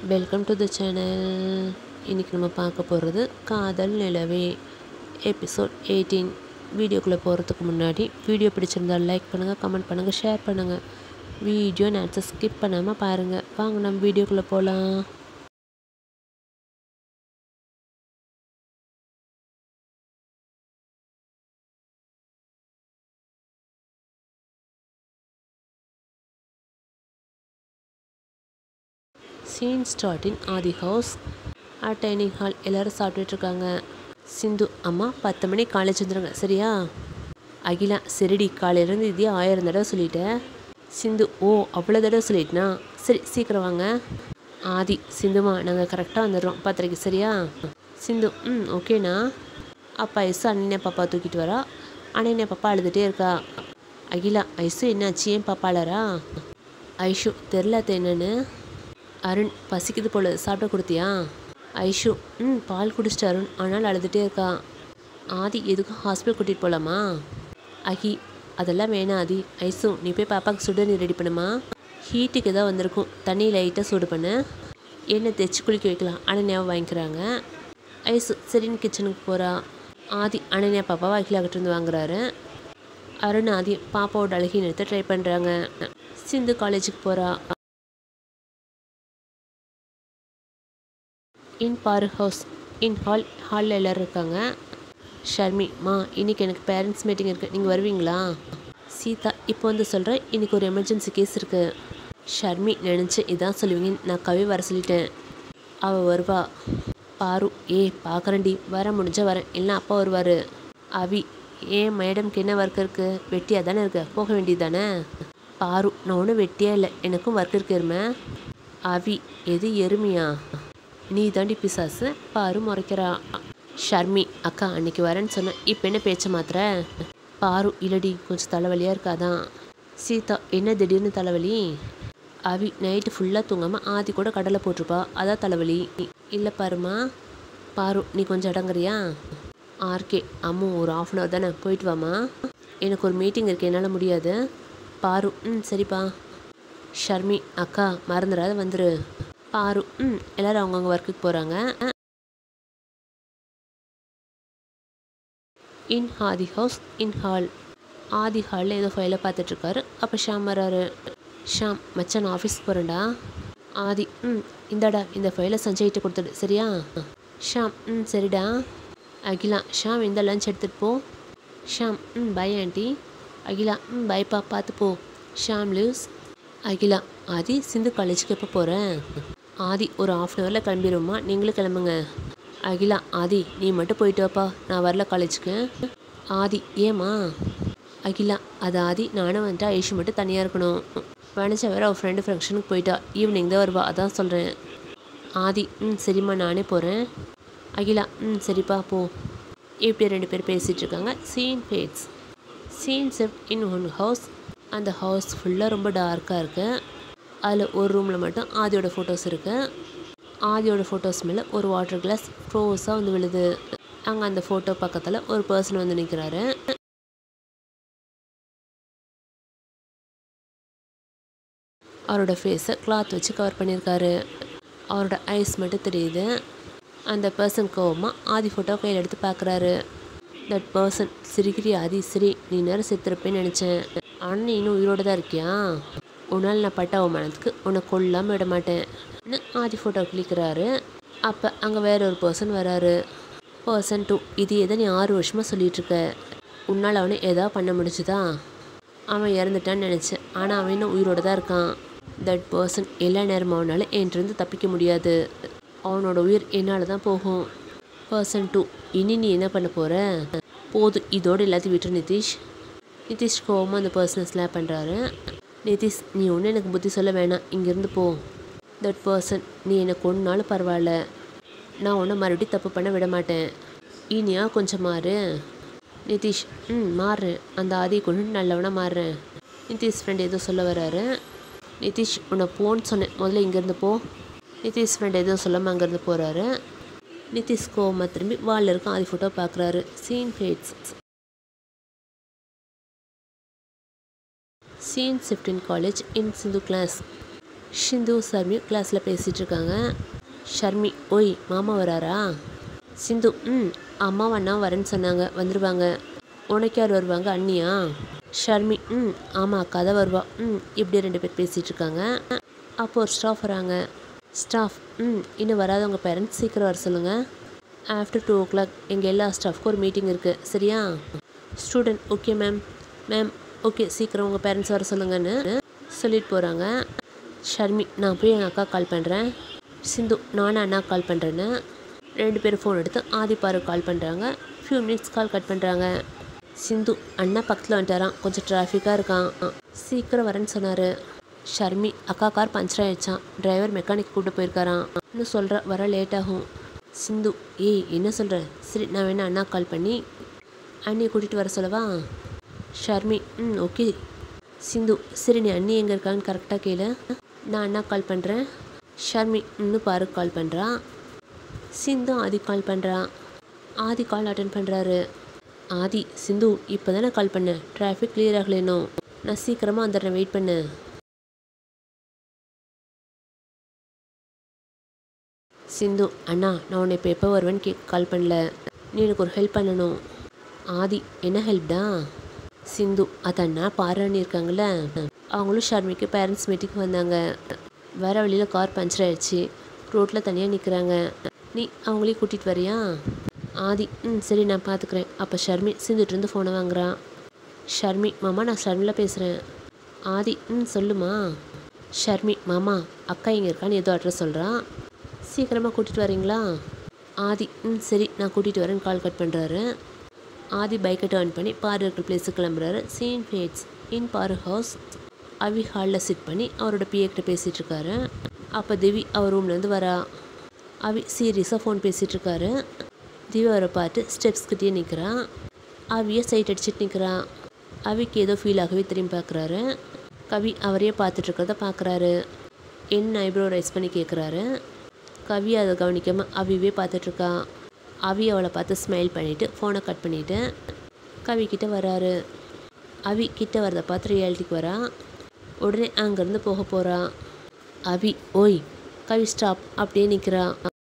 Welcome to the channel இன்றைக்கி நம்ம பார்க்க போகிறது காதல் நிலவே எபிசோட் எயிட்டீன் வீடியோக்குள்ளே போகிறதுக்கு முன்னாடி வீடியோ பிடிச்சிருந்தால் லைக் பண்ணுங்கள் கமெண்ட் பண்ணுங்கள் ஷேர் பண்ணுங்கள் வீடியோ நேரத்தை ஸ்கிப் பண்ணாமல் பாருங்கள் வாங்க நம்ம வீடியோக்குள்ளே போகலாம் scene start in Aadhi house at dining hall எல்லோரும் சாப்பிட்டுட்டு இருக்காங்க சிந்து அம்மா பத்து மணி காலேஜ் வந்துடுங்க சரியா அகிலா சரிடி காலையிலேருந்து இதே ஆயிரம் தடவை சொல்லிட்டேன் சிந்து ஓ அவ்வளோ தடவை சொல்லிட்டேனா சரி சீக்கிரம் வாங்க ஆதி சிந்துமா நாங்கள் கரெக்டாக வந்துடுறோம் பத்தரைக்கு சரியா சிந்து ம் ஓகேண்ணா அப்பா ஐசு அண்ணனே பாப்பா தூக்கிட்டு வரா அண்ணனே பாப்பா அழுதுகிட்டே இருக்கா அகிலா ஐசு என்னாச்சு ஏன் பாப்பா அழறா ஐஷு தெரில அத்தை என்னன்னு அருண் பசிக்குது போல சாப்பிட கொடுத்தியா ஐஷு ம் பால் குடிச்சிட்டு அருண் ஆனால் அழுதுகிட்டே இருக்கா ஆதி எதுக்கும் ஹாஸ்பிட்டல் கூட்டிகிட்டு போகலாமா அஹி அதெல்லாம் வேணாம் ஆதி ஐசு நீ போய் பாப்பாவுக்கு சுடு நீர் ரெடி பண்ணுமா ஹீட்டுக்கு ஏதாவது வந்திருக்கும் தண்ணி லைட்டாக சூடு பண்ணு எண்ணெய் தேய்ச்சி குளிக்க வைக்கலாம் அனன்யாவை வாங்கிக்கிறாங்க ஐசு சரின்னு கிச்சனுக்கு போகிறா ஆதி அனன்யா பாப்பாவை அகிலாக்கிட்ட இருந்து வாங்குறாரு அருண் ஆதி பாப்பாவோட அழகி நிறுத்த ட்ரை பண்ணுறாங்க சிந்து காலேஜுக்கு போகிறா இன் பாரு ஹவுஸ் இன் ஹால் ஹாலில் எல்லோரும் இருக்காங்க ஷர்மி மா இன்றைக்கி எனக்கு பேரண்ட்ஸ் மீட்டிங் இருக்குது நீங்கள் வருவீங்களா சீதா இப்போ வந்து சொல்கிறேன் இன்றைக்கி ஒரு எமர்ஜென்சி கேஸ் இருக்குது ஷர்மி நினச்சி இதான் சொல்லுவீங்கன்னு நான் கவி வர சொல்லிட்டேன் அவள் வருவா பாரு ஏ பார்க்குறேன்டி வர முடிஞ்சால் வரேன் இல்லைனா அப்பா வருவார் அவி ஏன் மேடம்க்கு என்ன ஒர்க் இருக்குது வெட்டியாக தானே இருக்க போக வேண்டியது தானே பாரு நான் ஒன்றும் வெட்டியாக இல்லை எனக்கும் ஒர்க் இருக்கு எருமை அவி எது எருமையா நீ தாண்டி பிசாசு பாரு முறைக்கிறா ஷர்மி அக்கா அன்னைக்கு வரேன்னு சொன்னேன் இப்போ என்ன பேச்ச மாத்திர பாரு இல்லடி கொஞ்சம் தலைவலியாக இருக்காதான் சீதா என்ன திடீர்னு தலைவலி அவி நைட்டு ஃபுல்லாக தூங்காமல் ஆதி கூட கடலை போட்டிருப்பா அதான் தலைவலி இல்லை பாருமா பாரு நீ கொஞ்சம் அடங்குறியா ஆர்கே அம்மு ஒரு ஆஃப் அன் ஹவர் தானே போயிட்டு வாமா எனக்கு ஒரு மீட்டிங் இருக்கு என்னால் முடியாது பாரு ம் சரிப்பா ஷர்மி அக்கா மறந்துடாத வந்துரு பாரு ம் எல்லோரும் அவங்கவுங்க ஒர்க்குக்கு போகிறாங்க இன் ஆதி ஹவுஸ் இன் ஹால் ஆதி ஹாலில் ஏதோ ஃபைலை பார்த்துட்ருக்காரு அப்போ ஷாம் வராரு ஷாம் மச்சான் நான் ஆஃபீஸ்க்கு போகிறேன்டா ஆதி ம் இந்தாடா இந்த ஃபைலை சஞ்சய்கிட்ட கொடுத்துடு சரியா ஷாம் ம் சரிடா அகிலா ஷாம் இந்த லஞ்ச் எடுத்துகிட்டு போ ஷாம் ம் பை ஆண்டி அகிலா ம் பைப்பா பார்த்து போ ஷாம் லூஸ் அகிலா ஆதி சிந்து காலேஜுக்கு எப்போ போகிறேன் ஆதி ஒரு ஆஃப் அன் ஹவரில் கிளம்பிடுவோமா நீங்களும் கிளம்புங்க அகிலா ஆதி நீ மட்டும் போயிட்டு வாப்பா நான் வரல காலேஜுக்கு ஆதி ஏம்மா அகிலா அது ஆதி நானும் வந்துட்டு ஐஷு மட்டும் தனியாக இருக்கணும் வனிச்சா வேற அவள் ஃப்ரெண்டு ஃபங்க்ஷனுக்கு போயிட்டா ஈவினிங் தான் வருவா அதான் சொல்கிறேன் ஆதி ம் சரிம்மா நானே போகிறேன் அகிலா ம் சரிப்பா போ இப்படி ரெண்டு பேர் பேசிகிட்டு இருக்காங்க scene fades scene shift in one house அந்த ஹவுஸ் ஃபுல்லாக ரொம்ப டார்க்காக இருக்குது அதில் ஒரு ரூமில் மட்டும் ஆதியோட ஃபோட்டோஸ் இருக்குது ஆதியோட ஃபோட்டோஸ் மேலே ஒரு வாட்டர் கிளாஸ் ஃப்ரோஸாக வந்து விழுது அங்கே அந்த ஃபோட்டோ பக்கத்தில் ஒரு பர்சன் வந்து நிற்கிறாரு அவரோட ஃபேஸை கிளாத் வச்சு கவர் பண்ணியிருக்காரு அவரோட ஐஸ் மட்டும் தெரியுது அந்த பர்சன் கோவமாக ஆதி ஃபோட்டோ கையில் எடுத்து பார்க்குறாரு தட் பர்சன் சிரிக்கிரி ஆதி சிரி நீ நேரம் செத்துருப்பேன்னு நினச்சேன் ஆனால் நீ இன்னும் உயிரோடு தான் இருக்கியா உன்னால் நான் பட்ட அவமானத்துக்கு உன்னை கொல்லாமல் விட மாட்டேன்னு ஆதி ஃபோட்டோ கிளிக்கிறாரு அப்போ அங்கே வேற ஒரு பர்சன் வராரு பர்சன் டூ இது எதை நீ ஆறு வருஷமாக சொல்லிகிட்ருக்க உன்னால் அவனை எதாவது பண்ண முடிஞ்சுதா அவன் இறந்துட்டான்னு நினச்சேன் ஆனால் அவன் இன்னும் உயிரோடு தான் இருக்கான் தட் பர்சன் எல்லா நேரமும் அவனால் என்கிட்டருந்து தப்பிக்க முடியாது அவனோட உயிர் என்னால் தான் போகும் பர்சன் டூ இனி நீ என்ன பண்ண போகிற போதும் இதோடு எல்லாத்தையும் விட்டு நிதிஷ் நிதிஷ் கோவமாக அந்த பர்சனை ஸ்லாப் பண்ணுறாரு நிதிஷ் நீ ஒன்றும் எனக்கு புத்தி சொல்ல வேணாம் இங்கேருந்து போ தட் பர்சன் நீ என்னை கொன்னாலும் பரவாயில்ல நான் உன்னை மறுபடியும் தப்பு பண்ண விட மாட்டேன் இனியா கொஞ்சம் மாறு நிதிஷ் ம் மாறுறேன் அந்த ஆதியை கொண்டு நல்லவனாக மாறுறேன் நிதிஷ் ஃப்ரெண்ட் ஏதோ சொல்ல வராரு நிதிஷ் உன்னை போன்னு சொன்னேன் முதல்ல இங்கேருந்து போ நிதிஷ் ஃப்ரெண்ட் ஏதோ சொல்லாமல் அங்கேருந்து போகிறாரு நிதிஷ் கோவமாக திரும்பி வாலில் இருக்க ஆதி ஃபோட்டோ பார்க்குறாரு scene fades scene shift in college in Sindhu class Sindhu Sharmi கிளாஸில் பேசிகிட்டு இருக்காங்க ஷர்மி ஓய் மாமா வராரா சிந்து ம் அம்மா அண்ணா வரேன்னு சொன்னாங்க வந்துடுவாங்க உனக்கு யார் வருவாங்க அண்ணியா ஷர்மி ம் ஆமாம் அக்கா தான் வருவா ம் இப்படி ரெண்டு பேர் பேசிகிட்டு இருக்காங்க அப்போ ஒரு ஸ்டாஃப் வராங்க ஸ்டாஃப் ம் இன்னும் வராதவங்க பேரண்ட்ஸ் சீக்கிரம் வர சொல்லுங்கள் ஆஃப்டர் டூ ஓ கிளாக் எங்கள் எல்லா ஸ்டாஃப்க்கும் ஒரு மீட்டிங் இருக்குது சரியா student okay ma'am ma'am okay சீக்கிரம் உங்கள் பேரண்ட்ஸ் வர சொல்லுங்கன்னு சொல்லிட்டு போகிறாங்க ஷர்மி நான் போய் எங்கள் அக்கா கால் பண்ணுறேன் சிந்து நானும் அண்ணா கால் பண்ணுறேன்னு ரெண்டு பேரும் ஃபோன் எடுத்து ஆதிப்பாரு கால் பண்ணுறாங்க ஃபியூ மினிட்ஸ் கால் கட் பண்ணுறாங்க சிந்து அண்ணா பக்கத்தில் வந்துட்டாரான் கொஞ்சம் டிராஃபிக்காக இருக்கான் சீக்கிரம் வரேன்னு சொன்னார் ஷர்மி அக்கா கார் பஞ்சர் ஆயிடுச்சான் டிரைவர் மெக்கானிக் கூப்பிட்டு போயிருக்காராம் இன்னும் சொல்கிற வர லேட் ஆகும் சிந்து ஏய் என்ன சொல்கிற சரி நான் வேணா அண்ணா கால் பண்ணி அண்ணியை கூட்டிகிட்டு வர சொல்லவா ஷர்மி ம் ஓகே சிந்து சரி நீ அண்ணி எங்கே இருக்கான்னு கரெக்டாக கேளு நான் அண்ணா கால் பண்ணுறேன் ஷர்மி இன்னும் பாரு கால் பண்ணுறான் சிந்து ஆதி கால் பண்ணுறான் ஆதி கால் அட்டன் பண்ணுறாரு ஆதி சிந்து இப்போ தானே கால் பண்ணேன் டிராஃபிக் கிளியர் ஆகலேனோ நான் சீக்கிரமாக வந்துடுறேன் வெயிட் பண்ணு சிந்து அண்ணா நான் உன்னை இப்போ எப்போ வருவேன்னு கே கால் பண்ணல நீ எனக்கு ஒரு ஹெல்ப் பண்ணணும் ஆதி என்ன ஹெல்ப்டா சிந்து அதண்ணா பாராணி இருக்காங்கல்ல அவங்களும் ஷர்மிக்கு பேரண்ட்ஸ் மீட்டிங் வந்தாங்க வர வழியில் கார் பஞ்சர் ஆயிடுச்சு ரோட்டில் தனியாக நிற்கிறாங்க நீ அவங்களையும் கூட்டிகிட்டு வரியா ஆதி ம் சரி நான் பார்த்துக்கிறேன் அப்போ ஷர்மி சிந்துட்டு ஃபோனை வாங்குறான் ஷர்மி மாமா நான் ஷர்மில் பேசுகிறேன் ஆதி ம் சொல்லுமா ஷர்மி மாமா அக்கா இங்கே இருக்கான்னு ஏதோ அட்ரஸ் சொல்கிறான் சீக்கிரமாக கூட்டிகிட்டு வரீங்களா ஆதி ம் சரி நான் கூட்டிகிட்டு வரேன்னு கால் கட் பண்ணுறாரு ஆதி பைக்கை டேர்ன் பண்ணி பாரு இருக்கிற பிளேஸுக்கு கிளம்புறாரு சீன் ஃபேட்ஸ் இன் பாரு ஹவுஸ் அவி ஹாலில் சிட் பண்ணி அவரோட பிஏக்கிட்ட பேசிகிட்டு இருக்காரு அப்போ திவி அவர் ரூம்லேருந்து வரா அவி சீரியஸாக ஃபோன் பேசிகிட்டு இருக்காரு திவி அவரை பார்த்து ஸ்டெப்ஸ் கிட்டேயே நிற்கிறான் அவியை சைட் அடிச்சிட்டு நிற்கிறான் அவிக்கு ஏதோ ஃபீல் ஆகவே திரும்பி பார்க்குறாரு கவி அவரையே பார்த்துட்டு இருக்கிறத பார்க்குறாரு என்ன ஐப்ரோ ரைஸ் பண்ணி கேட்குறாரு கவி அதை கவனிக்காமல் அவிவே பார்த்துட்ருக்கா அவி அவளை பார்த்து ஸ்மைல் பண்ணிவிட்டு ஃபோனை கட் பண்ணிவிட்டு கவி கிட்ட வராரு அவி கிட்ட வரதை பார்த்து ரியாலிட்டிக்கு வரா உடனே அங்கேருந்து போக போகிறா அவி ஓய் கவி ஸ்டாப் அப்படியே நிற்கிறா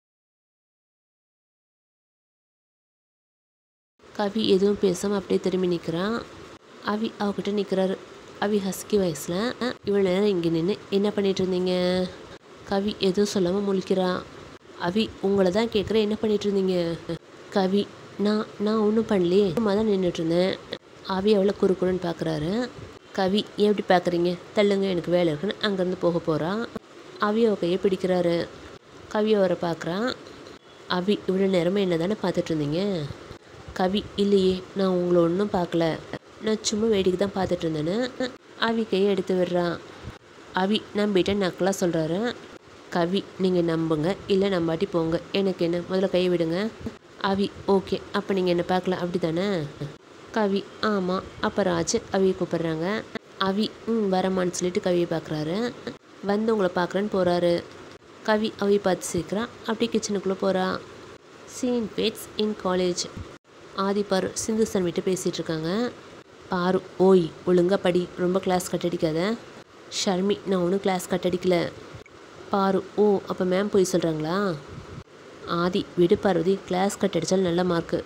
கவி எதுவும் பேசாமல் அப்படியே திரும்பி நிற்கிறான் அவி அவகிட்ட நிற்கிறாரு அவி ஹஸ்கி வயசில் இவ்வளோ நேரம் இங்கே நின்று என்ன பண்ணிட்டு இருந்தீங்க கவி எதுவும் சொல்லாமல் முழிக்கிறா அவி உங்களை தான் கேட்குறேன் என்ன பண்ணிட்டு இருந்தீங்க கவி நான் நான் ஒன்றும் பண்ணலையே சும்மா தான் நின்றுட்டு இருந்தேன் அவி அவளை குறுக்குறுன்னு பார்க்குறாரு கவி ஏன் எப்படி பார்க்குறீங்க தள்ளுங்க எனக்கு வேலை இருக்குன்னு அங்கேருந்து போக போகிறான் அவி அவ கையை பிடிக்கிறாரு கவி அவரை பார்க்குறான் அவி இவ்வளோ நேரமாக என்ன தானே பார்த்துட்டு இருந்தீங்க கவி இல்லையே நான் உங்களை ஒன்றும் பார்க்கல நான் சும்மா வேடிக்கை தான் பார்த்துட்டு இருந்தேன்னு அவி கையை எடுத்து விடுறான் அவி நம்பிட்டேன் நக்கலாக சொல்கிறாரு கவி நீங்கள் நம்புங்க இல்லை நம்பாட்டி போங்க எனக்கு என்ன முதல்ல கையை விடுங்க அவி ஓகே அப்போ நீங்கள் என்ன பார்க்கல அப்படி தானே கவி ஆமாம் அப்போ ராஜ் அவியை கூப்பிட்றாங்க அவி ம் வரமான்னு சொல்லிட்டு கவியை பார்க்குறாரு வந்து உங்களை பார்க்குறேன்னு போகிறாரு கவி அவி பார்த்து சீக்கிரம் அப்படியே கிச்சனுக்குள்ளே போகிறா scene fades in college Aadhi பாரு சிந்து சன் விட்டு பேசிகிட்டு இருக்காங்க பாரு ஓய் ஒழுங்கா படி ரொம்ப கிளாஸ் கட்டடிக்காத ஷர்மி நான் ஒன்றும் கிளாஸ் கட்டடிக்கல பாரு ஓ அப்போ மேம் போய் சொல்கிறாங்களா ஆதி விடு பார்வதி கிளாஸ் கட் அடித்தால் நல்ல மார்க்கு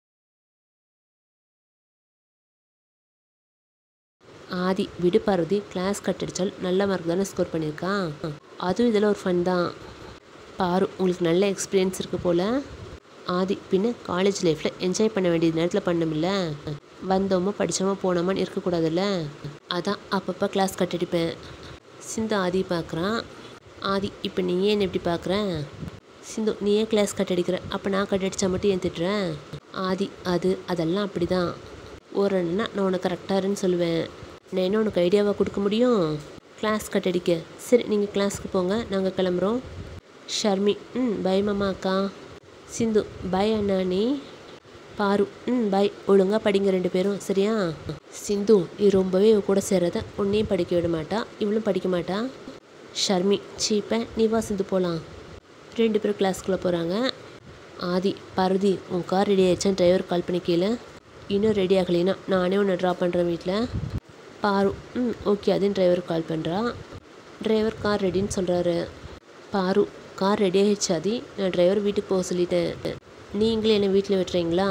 ஆதி விடு பார்வதி கிளாஸ் கட் அடித்தால் நல்ல மார்க் தானே ஸ்கோர் பண்ணியிருக்கான் அதுவும் இதில் ஒரு ஃபன் தான் பாரு உங்களுக்கு நல்ல எக்ஸ்பீரியன்ஸ் இருக்குது போல் ஆதி பின்ன காலேஜ் லைஃப்பில் என்ஜாய் பண்ண வேண்டிய நேரத்தில் பண்ணமில்ல வந்தோமா படித்தோமா போனோமான்னு இருக்கக்கூடாதுல்ல அதான் அப்பப்போ கிளாஸ் கட் அடிப்பேன் சிந்து ஆதி பார்க்குறான் ஆதி இப்போ நீ ஏன் எப்படி பார்க்குற சிந்து நீ ஏன் கிளாஸ் கட் அடிக்கிற அப்போ நான் கட் அடித்தா மட்டும் ஏன் திட்டுறேன் ஆதி அது அதெல்லாம் அப்படி தான் ஒரு அண்ணா நான் உனக்கு கரெக்டாருன்னு சொல்லுவேன் நான் என்ன உனக்கு ஐடியாவாக கொடுக்க முடியும் கிளாஸ் கட் அடிக்க சரி நீங்கள் கிளாஸ்க்கு போங்க நாங்கள் கிளம்புறோம் ஷர்மி ம் பை மாமா அக்கா சிந்து பை அண்ணா நீ பாரு ம் பை ஒழுங்காக படிங்க ரெண்டு பேரும் சரியா சிந்து நீ ரொம்பவே இவ கூட சேர்றத உன்னையும் படிக்க விட மாட்டா இவளும் படிக்க மாட்டா ஷர்மி சீப்ப நீ வா சிந்து போகலாம் ரெண்டு பேரும் கிளாஸ்க்குள்ளே போகிறாங்க ஆதி பார்வதி உன் கார் ரெடி ஆயிடுச்சான்னு டிரைவர் கால் பண்ணி கேளு இன்னும் ரெடி ஆகலைன்னா நானே உன்னை ட்ராப் பண்ணுறேன் வீட்டில் பாரு ம் ஓகே அதுன்னு டிரைவர் கால் பண்ணுறா டிரைவர் கார் ரெடின்னு சொல்கிறாரு பாரு கார் ரெடி ஆகிடுச்சு ஆதி நான் டிரைவர் வீட்டுக்கு போக சொல்லிட்டேன் நீங்களே என்ன வீட்டில் விட்டுறீங்களா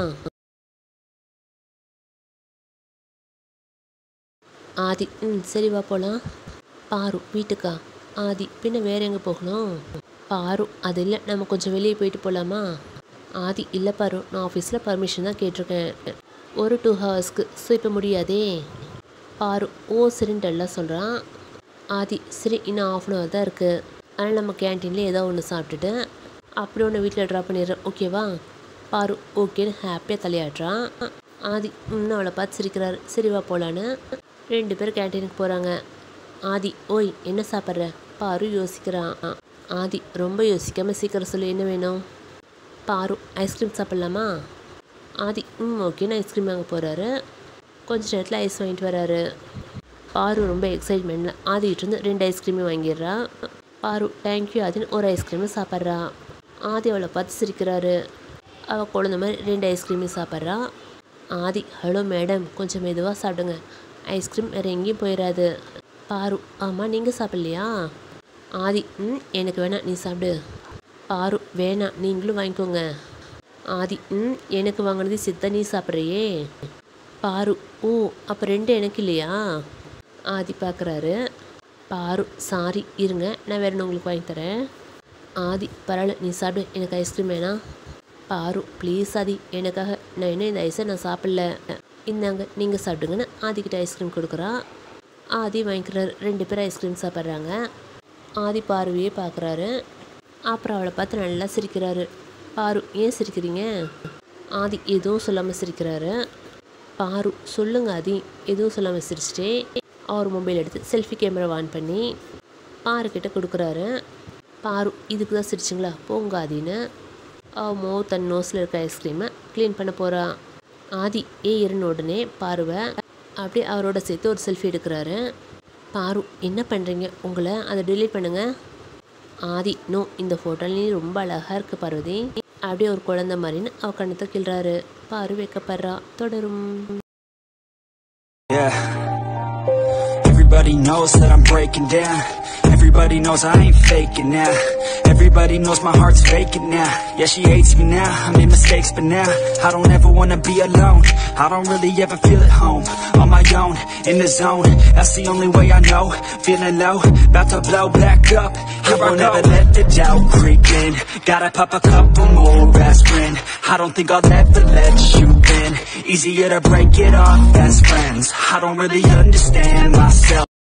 ஆதி ம் சரி வா போகலாம் பாரு வீட்டுக்கா ஆதி பின்ன வேற எங்கே போகணும் பாரு அது இல்லை நம்ம கொஞ்சம் வெளியே போயிட்டு போகலாமா ஆதி இல்லை பாரு நான் ஆஃபீஸில் பர்மிஷன் தான் கேட்டிருக்கேன் ஒரு டூ ஹவர்ஸ்க்கு ஸோ இப்போ முடியாதே பாரு ஓ சரின்னு எல்லாம் சொல்கிறான் ஆதி சரி இன்னும் ஆஃப் அன் ஹவர் தான் இருக்குது அதனால் நம்ம கேன்டீனில் ஏதோ ஒன்று சாப்பிட்டுட்டு அப்படி ஒன்று வீட்டில் ட்ராப் பண்ணிடுறேன் ஓகேவா பாரு ஓகேன்னு ஹாப்பியாக தலையாடுறான் ஆதி இன்னும் அவளை பார்த்து சிரிக்கிறாரு சரி வா போகலான்னு ரெண்டு பேரும் கேன்டீனுக்கு போகிறாங்க ஆதி ஓய் என்ன சாப்பிட்ற பாரு யோசிக்கிறான் ஆதி ரொம்ப யோசிக்காமல் சீக்கிரம் சொல்லி என்ன வேணும் பாரு ஐஸ்கிரீம் சாப்பிட்லாமா ஆதி ம் ஓகேன்னு ஐஸ்கிரீம் வாங்க போகிறாரு கொஞ்ச நேரத்தில் ஐஸ் வாங்கிட்டு வராரு பாரு ரொம்ப எக்ஸைட்மெண்ட்டில் ஆதிக்கிட்டேருந்து ரெண்டு ஐஸ்கிரீமே வாங்கிடுறா பாரு தேங்க்யூ ஆதின்னு ஒரு ஐஸ்கிரீமு சாப்பிட்றா ஆதி அவளை பார்த்து சிரிக்கிறாரு அவள் குழந்த மாதிரி ரெண்டு ஐஸ்கிரீமே சாப்பிட்றா ஆதி ஹலோ மேடம் கொஞ்சம் மெதுவாக சாப்பிடுங்க ஐஸ்கிரீம் வேறு எங்கேயும் போயிடாது பாரு ஆமாம் நீங்கள் சாப்பிட்லையா ஆதி ம் எனக்கு வேணாம் நீ சாப்பிடு பாரு வேணாம் நீங்களும் வாங்கிக்கோங்க ஆதி ம் எனக்கு வாங்கினது சித்த நீ சாப்பிட்றியே பாரு ஓ அப்போ ரெண்டு எனக்கு இல்லையா ஆதி பார்க்குறாரு பாரு சாரி இருங்க நான் வேற ஒன்று உங்களுக்கு வாங்கி தரேன் ஆதி பரவாயில்ல நீ சாப்பிடு எனக்கு ஐஸ்கிரீம் வேணாம் பாரு ப்ளீஸ் ஆதி எனக்காக நான் இன்னும் இந்த ஐஸை நான் சாப்பிடல இந்தாங்க நீங்கள் சாப்பிடுங்கன்னு ஆதிக்கிட்ட ஐஸ்கிரீம் கொடுக்குறா ஆதி வாங்கிக்கிறாரு ரெண்டு பேரும் ஐஸ்கிரீம் சாப்பிட்றாங்க ஆதி பார்வையே பார்க்குறாரு அப்புறம் அவளை பார்த்து நல்லா சிரிக்கிறாரு பாரு ஏன் சிரிக்கிறீங்க ஆதி எதுவும் சொல்லாமல் சிரிக்கிறாரு பாரு சொல்லுங்க ஆதி எதுவும் சொல்லாமல் சிரிச்சிட்டே அவர் மொபைல் எடுத்து செல்ஃபி கேமரா ஆன் பண்ணி பாரு கிட்ட கொடுக்குறாரு பாரு இதுக்கு தான் சிரிச்சிங்களா போங்க ஆதின்னு அவ மோ தன் நோஸில் இருக்க ஐஸ்கிரீமை க்ளீன் பண்ண போகிறா ஆதி ஏ இருன்னு உடனே பாருவை அப்படியே அவரோட சேர்த்து ஒரு செல்ஃபி எடுக்கிறாரு பாரு என்ன பண்ணுறீங்க உங்களை அதை delete பண்ணுங்க ஆதி நோ இந்த ஃபோட்டோல நீ ரொம்ப அழகாக இருக்கு பார்வதி அப்படியே ஒரு குழந்தை மாதிரின்னு அவ கண்ணத்தை கிள்றாரு பாரு வைக்கப்படுறா தொடரும் Yeah. Everybody knows that I'm breaking down. Everybody knows I ain't faking now. Everybody knows my heart's vacant now. Yeah, she hates me now. I made mistakes, but now I don't ever wanna be alone. I don't really ever feel at home. On my own, in the zone. That's the only way I know. Feeling low, about to blow back up. I won't ever let the doubt creep in. Gotta pop a couple more aspirin. I don't think I'll ever let you in. Easier to break it off best friends. I don't really understand myself.